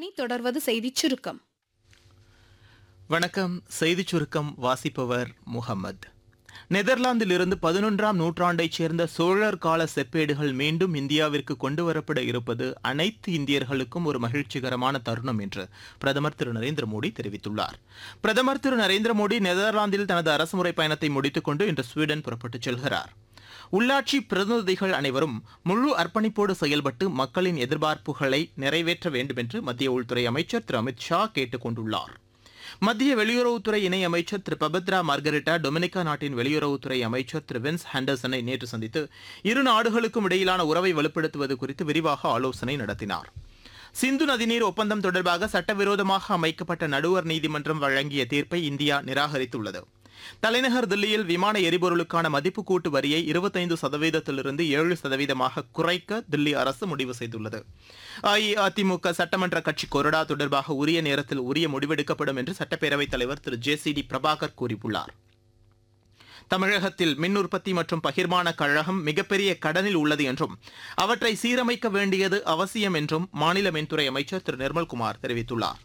இனி தொடர்வது செய்திச் சுருக்கம் வணக்கம் செய்திச் சுருக்கம் வாசிப்பவர் முகமது நெதர்லாந்திலிருந்து பதினொன்றாம் நூற்றாண்டைச் சேர்ந்த சோழர் கால செப்பேடுகள் மீண்டும் இந்தியாவிற்கு கொண்டுவரப்பட இருப்பது அனைத்து இந்தியர்களுக்கும் ஒரு மகிழ்ச்சிகரமான தருணம் என்று பிரதமர் திரு நரேந்திர மோடி தெரிவித்துள்ளார் பிரதமர் திரு நரேந்திர மோடி நெதர்லாந்தில் தனது அரசுமுறை பயணத்தை முடித்துக் கொண்டு இன்று ஸ்வீடன் புறப்பட்டுச் செல்கிறார் உள்ளாட்சி பிரதிநிதிகள் அனைவரும் முழு அர்ப்பணிப்போடு செயல்பட்டு மக்களின் எதிர்பார்ப்புகளை நிறைவேற்ற வேண்டும் என்று மத்திய உள்துறை அமைச்சர் திரு அமித் ஷா கேட்டுக் கொண்டுள்ளார் மத்திய வெளியுறவுத்துறை இணை அமைச்சர் திரு பபத்ரா மார்கரெட்டா டொமினிகா நாட்டின் வெளியுறவுத்துறை அமைச்சர் திரு வின்ஸ் ஹேண்டர்சனை நேற்று சந்தித்து இரு நாடுகளுக்கும் இடையிலான உறவை வலுப்படுத்துவது குறித்து விரிவாக ஆலோசனை நடத்தினார் சிந்து நதிநீர் ஒப்பந்தம் தொடர்பாக சட்டவிரோதமாக அமைக்கப்பட்ட நடுவர் நீதிமன்றம் வழங்கிய தீர்ப்பை இந்தியா நிராகரித்துள்ளது தலைநகர் தில்லியில் விமான எரிபொருளுக்கான மதிப்பு கூட்டு வரியை இருபத்தைந்து சதவீதத்திலிருந்து ஏழு சதவீதமாக குறைக்க தில்லி அரசு முடிவு செய்துள்ளது அஇஅதிமுக சட்டமன்ற கட்சி கொறடா தொடர்பாக உரிய நேரத்தில் உரிய முடிவெடுக்கப்படும் என்று சட்டப்பேரவைத் தலைவர் Thiru J C D Prabhakar கூறியுள்ளார் தமிழகத்தில் மின் உற்பத்தி மற்றும் பகிர்மான கழகம் மிகப்பெரிய கடனில் உள்ளது என்றும் அவற்றை சீரமைக்க வேண்டியது அவசியம் என்றும் மாநில மின்துறை அமைச்சர் திரு நிர்மல்குமார் தெரிவித்துள்ளார்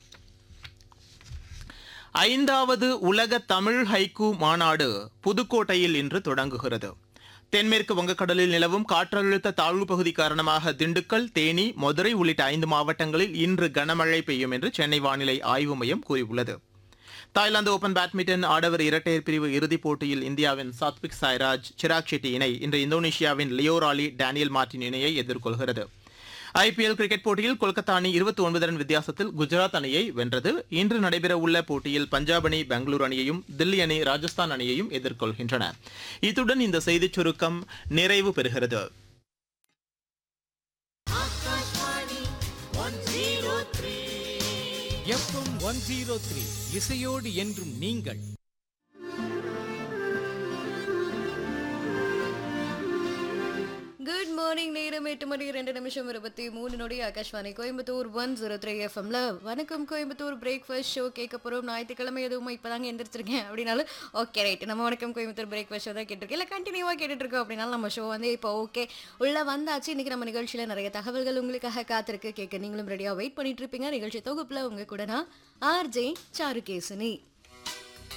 ஐந்தாவது உலக தமிழ் ஹைக்கூ மாநாடு புதுக்கோட்டையில் இன்று தொடங்குகிறது தென்மேற்கு வங்கக்கடலில் நிலவும் காற்றழுத்த தாழ்வு பகுதி காரணமாக திண்டுக்கல் தேனி மதுரை உள்ளிட்ட ஐந்து மாவட்டங்களில் இன்று கனமழை பெய்யும் என்று சென்னை வானிலை ஆய்வு மையம் கூறியுள்ளது தாய்லாந்து ஓபன் பேட்மிண்டன் ஆடவர் இரட்டையர் பிரிவு இறுதிப் போட்டியில் இந்தியாவின் சாத்விக் சாய்ராஜ் சிராக் ஷெட்டி இணை இன்று இந்தோனேஷியாவின் லியோராலி டேனியல் மார்டின் இணையை எதிர்கொள்கிறது ஐபிஎல் கிரிக்கெட் போட்டியில் கொல்கத்தா அணி இருபத்தி ஒன்பது ரன் வித்தியாசத்தில் குஜராத் அணியை வென்றது இன்று நடைபெறவுள்ள போட்டியில் பஞ்சாப் அணி பெங்களூரு அணியையும் தில்லி அணி ராஜஸ்தான் அணியையும் எதிர்கொள்கின்றன இத்துடன் இந்த செய்திச் சுருக்கம் நிறைவு பெறுகிறது எஃப்எம் ஒன் ஜீரோ த்ரீ இசையோடு என்றும் நீங்கள் குட் மார்னிங் நேரம் எட்டு மணி ரெண்டு நிமிஷம் இருபத்தி மூணு நொடி Akashvani Coimbatore one zero three எஃப்எம்ல வணக்கம் கோயம்புத்தூர் பிரேக்ஃபாஸ்ட் ஷோ கேட்க போகிறோம் ஞாயிற்றுக்கிழமை எதுவும் இப்போதாங்க எந்திரிச்சிருக்கேன் அப்படின்னாலும் ஓகே ரைட் நம்ம வணக்கம் கோயம்புத்தூர் பிரேக்ஃபாஸ்ட் ஷோ தான் கேட்டிருக்கேன் இல்லை கண்டினியூவாக கேட்டுட்டு இருக்கோம் அப்படின்னாலும் நம்ம ஷோ வந்து இப்போ ஓகே உள்ள வந்தாச்சு இன்னைக்கு நம்ம நிகழ்ச்சியில் நிறைய தகவல்கள் உங்களுக்காக காத்திருக்கு கேட்க நீங்களும் ரெடியாக வெயிட் பண்ணிட்டு இருப்பீங்க நிகழ்ச்சி தொகுப்பில் உங்க கூட நான் ஆர்ஜே சாருகேசினி